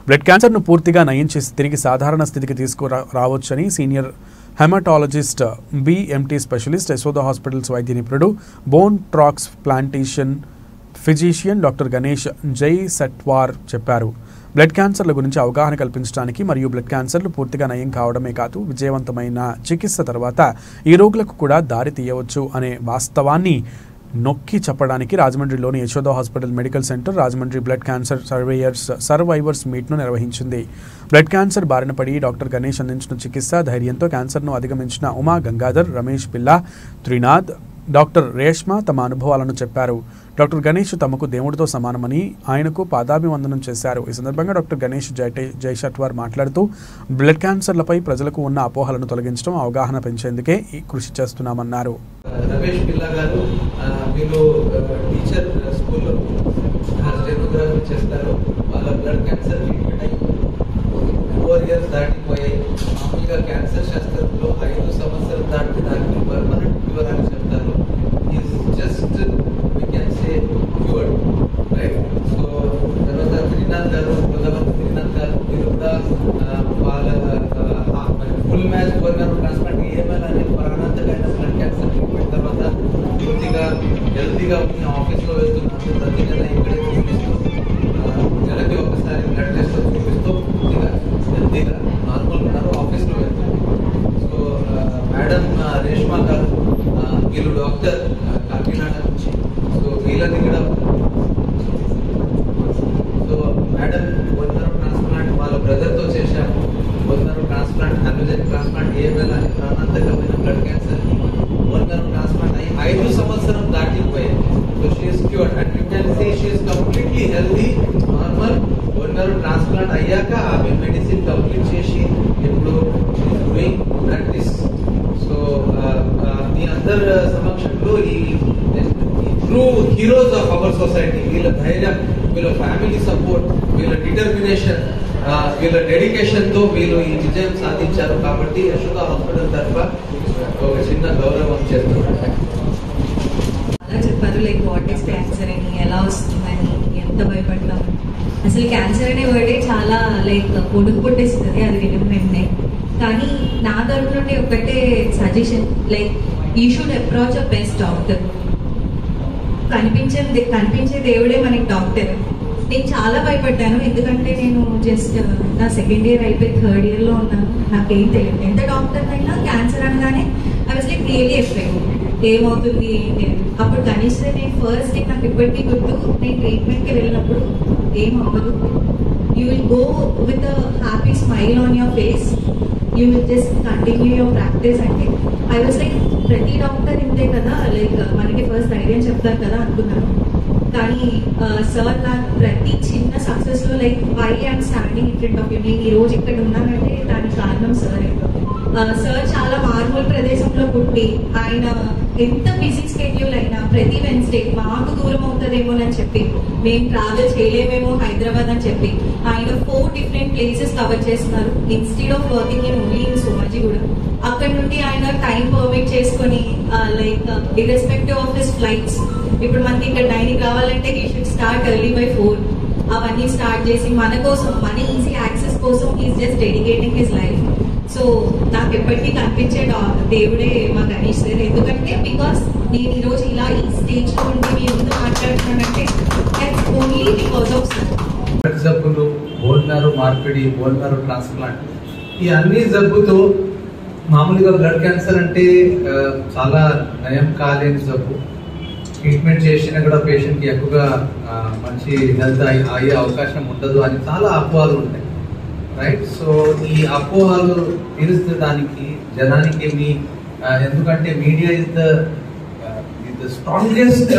Blood క్యాన్సర్ను పూర్తిగా నయం చేసి తిరిగి సాధారణ స్థితికి తీసుకురా రావచ్చని senior hematologist BMT specialist Yashoda hospitals వైద్య నిపుణుడు bone transplantation physician doctor Ganesh Jaishetwar చెప్పారు బ్లడ్ క్యాన్సర్ల గురించి అవగాహన కల్పించడానికి మరియు బ్లడ్ క్యాన్సర్లు పూర్తిగా నయం కావడమే కాదు విజయవంతమైన చికిత్స తర్వాత ఈ రోగులకు కూడా దారి తీయవచ్చు అనే వాస్తవాన్ని నొక్కి చెప్పడానికి రాజమండ్రిలోని Yashoda hospital medical centre Rajahmundry blood cancer surveyors survivors మీట్ను నిర్వహించింది బ్లడ్ క్యాన్సర్ బారిన పడి డాక్టర్ గణేష్ అందించిన చికిత్స ధైర్యంతో క్యాన్సర్ను అధిగమించిన ఉమా గంగాధర్ రమేష్ పిల్ల త్రినాథ్ డాక్టర్ రేష్మ తమ అనుభవాలను చెప్పారు డాక్టర్ గణేష్ తమకు దేవుడితో సమానమని ఆయనకు పాదాభివందనం చేశారు ఈ సందర్భంగా డాక్టర్ గణేష్ జైటే జైషట్వార్ మాట్లాడుతూ బ్లడ్ క్యాన్సర్లపై ప్రజలకు ఉన్న అపోహలను తొలగించడం అవగాహన పెంచేందుకే ఈ కృషి చేస్తున్నామన్నారు రమేష్ పిల్ల గారు ఆ, వీళ్ళు టీచర్ స్కూల్లో స్టెనోగ్రఫీ చేస్తారు వాళ్ళ బ్లడ్ క్యాన్సర్ ట్రీట్మెంట్ అయ్యి ఫోర్ ఇయర్స్ దాటిపోయాయి మామూలుగా క్యాన్సర్ శాస్త్రంలో ఐదు సంవత్సరాలు దాటి దానికి పర్మనెంట్ క్యూర్ అని చెప్తారు is just we can say cured right so తర్వాత త్రినాథ్ గారు ప్రధాన త్రినాథ్ గారు వీరు కూడా ఆ, వాళ్ళ ఫుల్ మ్యాచ్ బోర్గర్ ట్రాన్స్ప్లాంట్ ఏమైనా ప్రాణాంతకమైన బ్లడ్ క్యాన్సర్ ట్రీట్మెంట్ తర్వాత పూర్తిగా హెల్తీగా ఉన్న ఆఫీస్లో వెళ్తున్నారు ప్రతి నెల ఇక్కడే చూపిస్తూ ఆ, నెలకి ఒకసారి బ్లడ్ టెస్ట్ చూపిస్తూ పూర్తిగా హెల్తీగా నార్మల్ ఉన్నారు ఆఫీస్లో వెళ్తున్నారు సో మేడం రేష్మా గారు ఆ, వీళ్ళు డాక్టర్ ఆ, కాకినాడ నుంచి సో వీళ్ళని కూడా సో మేడం బొన్నరు ట్రాన్స్ప్లాంట్ వాళ్ళ బ్రదర్తో చేశాము బొన్నరు ట్రాన్స్ప్లాంట్ హెమోజెన్ ట్రాన్స్ప్లాంట్ ఏమైనా ప్రాణాంతకమైన బ్లడ్ క్యాన్సర్ బొన్నరు ట్రాన్స్ప్లాంట్ అయ్యి ఐదు సంవత్సరం దాటిపోయాయి so she's cured and you can see she's completely healthy normal bone marrow transplant అయ్యాక ఆమె మెడిసిన్ కంప్లీట్ చేసి ఇప్పుడు డూయింగ్ ప్రాక్టీస్ సో మీ అందరి సమక్షంలో ఈ true heroes of our society వీళ్ళ ధైర్యం వీళ్ళ ఫ్యామిలీ సపోర్ట్ వీళ్ళ డిటర్మినేషన్ వీళ్ళ డెడికేషన్ తో వీళ్ళు ఈ విజయం సాధించారు కాబట్టి యశోద హాస్పిటల్ తరఫున ఒక చిన్న గౌరవం చేస్తున్నారు అలా చెప్పారు లైక్ వాట్ ఈస్ క్యాన్సర్ అని ఎలా వస్తుందని ఎంత భయపడతాం అసలు క్యాన్సర్ అనే వర్డే చాలా లైక్ పొడుగు పుట్టేస్తుంది అది వినడం వెంటనే కానీ నా తరపు నుండి ఒకటే suggestion like you should approach a best doctor కనిపించే కనిపించే దేవుడే మనకి డాక్టర్ నేను చాలా భయపడ్డాను ఎందుకంటే నేను జస్ట్ నా సెకండ్ ఇయర్ అయిపోయి థర్డ్ ఇయర్ లో ఉన్నాను నాకేం తెలియదు ఎంత డాక్టర్ అయినా క్యాన్సర్ అనగానే I was like really effect ఏమవుతుంది ఏంటి అని. అప్పుడు గణేష్ సార్ నేను ఫస్ట్ నాకు ఇప్పటికీ గుర్తు నేను ట్రీట్మెంట్కి వెళ్ళినప్పుడు ఏం అవ్వదు you will go with happy smile on your face you will just continue your practice అంటే ఐ వాజ్ లైక్ ప్రతి డాక్టర్ ఇంతే కదా లైక్ మనకి ఫస్ట్ ధైర్యం చెప్తారు కదా అనుకున్నాను కానీ సార్ నా ప్రతి చిన్న సక్సెస్ లో like why I'm standing in front of you నేను ఈ రోజు ఇక్కడ ఉన్నానంటే దానికి కారణం సార్ సార్ చాలా మారుమూల ప్రదేశంలో పుట్టి ఆయన ఎంత బిజీ స్కెడ్యూల్ అయినా ప్రతి వెన్స్డే మాకు దూరం అవుతుందేమోనని చెప్పి మేము ట్రావెల్ చేయలేమేమో హైదరాబాద్ అని చెప్పి ఆయన ఫోర్ డిఫరెంట్ ప్లేసెస్ కవర్ చేస్తున్నారు instead of working in only in Somajiguda అక్కడ నుండి ఆయన టైం పర్మిట్ చేసుకొని like irrespective of his flights ఇప్పుడు మనకి ఇక్కడ నైన్ కావాలంటే he should start early by four అవన్నీ స్టార్ట్ చేసి మన కోసం మన ఈజీ యాక్సెస్ కోసం is just dedicating his life so నాకు ఎప్పటికీ కనిపించే డా- దేవుడే మా గణేష్ సార్ ఎందుకంటే బికాస్ నేను ఈరోజు ఇలా ఈ స్టేజ్ లో ఉండి మీ ముందు మాట్లాడుతున్నానంటే that's only because of sir blood జబ్బులు బోన్ మ్యారో మార్పిడి బోన్ మ్యారో ట్రాన్స్ప్లాంట్ ఈ అన్ని జబ్బుతో మామూలుగా బ్లడ్ క్యాన్సర్ అంటే ఆ, చాలా నయం కాలేని జబ్బు ట్రీట్మెంట్ చేసినా కూడా పేషెంట్ కి ఎక్కువగా ఆ, మంచి హెల్త్ అయ్యే అవకాశం ఉండదు అని చాలా అపోహలు ఉంటాయి రైట్ సో ఈ అపోహలు తీర్చడానికి జనానికి మీ ఆ, ఎందుకంటే media is the the strongest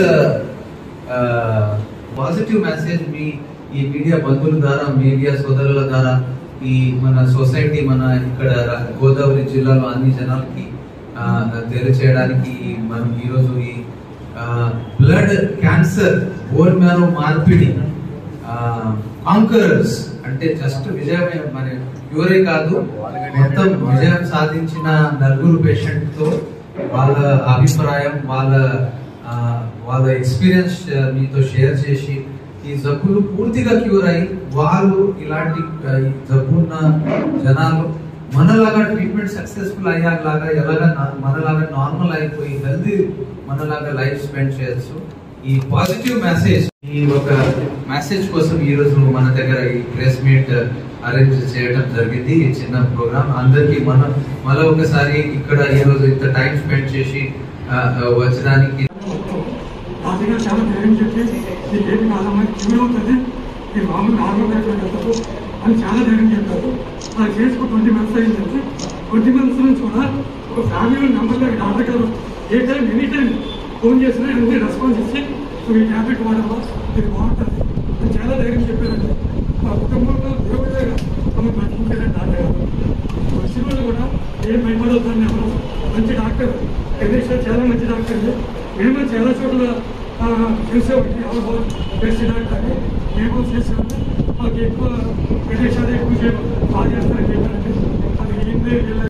positive message మీ ఈ మీడియా బంధువుల ద్వారా మీడియా సోదరుల ద్వారా ఈ మన సొసైటీ మన ఇక్కడ రా- గోదావరి జిల్లాలో అన్ని జనాలకి ఆ, తెలియచేయడానికి మనం ఈరోజు ఈ బ్లడ్ క్యాన్సర్ బోన్ మ్యారో మార్పిడి కాంకరర్స్ అంటే జస్ట్ విజయమే మన క్యూరే కాదు మొత్తం విజయం సాధించిన నలుగురు పేషెంట్ తో వాళ్ళ అభిప్రాయం వాళ్ళ ఆ, వాళ్ళ ఎక్స్పీరియన్స్ మీతో షేర్ చేసి ఈ జబ్బులు పూర్తిగా క్యూర్ అయ్యి వారు ఇలాంటి ఆ, ఈ జబ్బున్న జనాలు మనలాగా ట్రీట్మెంట్ సక్సెస్ఫుల్ అయ్యాలాగా ఎలాగా నా- మనలాగా నార్మల్ అయిపోయి హెల్దీ మనలాగా లైఫ్ స్పెండ్ చేయొచ్చు ఈ పాజిటివ్ మెసేజ్ ఈ ఒక మెసేజ్ కోసం ఈ రోజు మన దగ్గర ఈ ప్రెస్ మీట్ అరేంజ్ చేయడం జరిగింది ఈ చిన్న ప్రోగ్రామ్ అందరికి మనం మళ్ళీ ఒకసారి ఇక్కడ ఈ రోజు ఇంత టైం స్పెండ్ చేసి ఆ, ఆ, వచ్చడానికి రాజుగారు చాలా ధైర్యం చెప్పి నీకు ఏది కాదమ్మా ఏమవుతుంది నీ మామూలు నార్మల్ లైఫ్లో వెళ్తారు అని చాలా ధైర్యం చెప్పారు అది చేసుకు ట్వంటీ మంత్స్ అయిందంటే ట్వంటీ మంత్స్ నుంచి కూడా ఒక ఫ్యామిలీ నెంబర్లో డాక్టర్ గారు ఏ టైం ఎనీ టైం ఫోన్ చేసినా అన్ని రెస్పాన్స్ ఇచ్చి నువ్వు ఈ ట్యాబ్లెట్ వాడవా ఇది బాగుంటుంది అని చాలా ధైర్యం చెప్పారండి మా కుటుంబంలో దేవుడిగా మమ్మల్ని బతికించారండి డాక్టర్ గారు వచ్చిన వాళ్ళు కూడా ఏం భయపడవుతాను ఎవరు మంచి డాక్టర్ గణేష్ గారు చాలా మంచి డాక్టర్ మేము చాలా చోట్ల ఆ, చూసేవాడిని ఎవరు బెస్ట్ డాక్టర్ అని మేము చేసేవాడిని మాకు ఎక్కువ గణేష్ అదే ఎక్కువ చేయడం బాగా చేస్తారని చెప్పారండి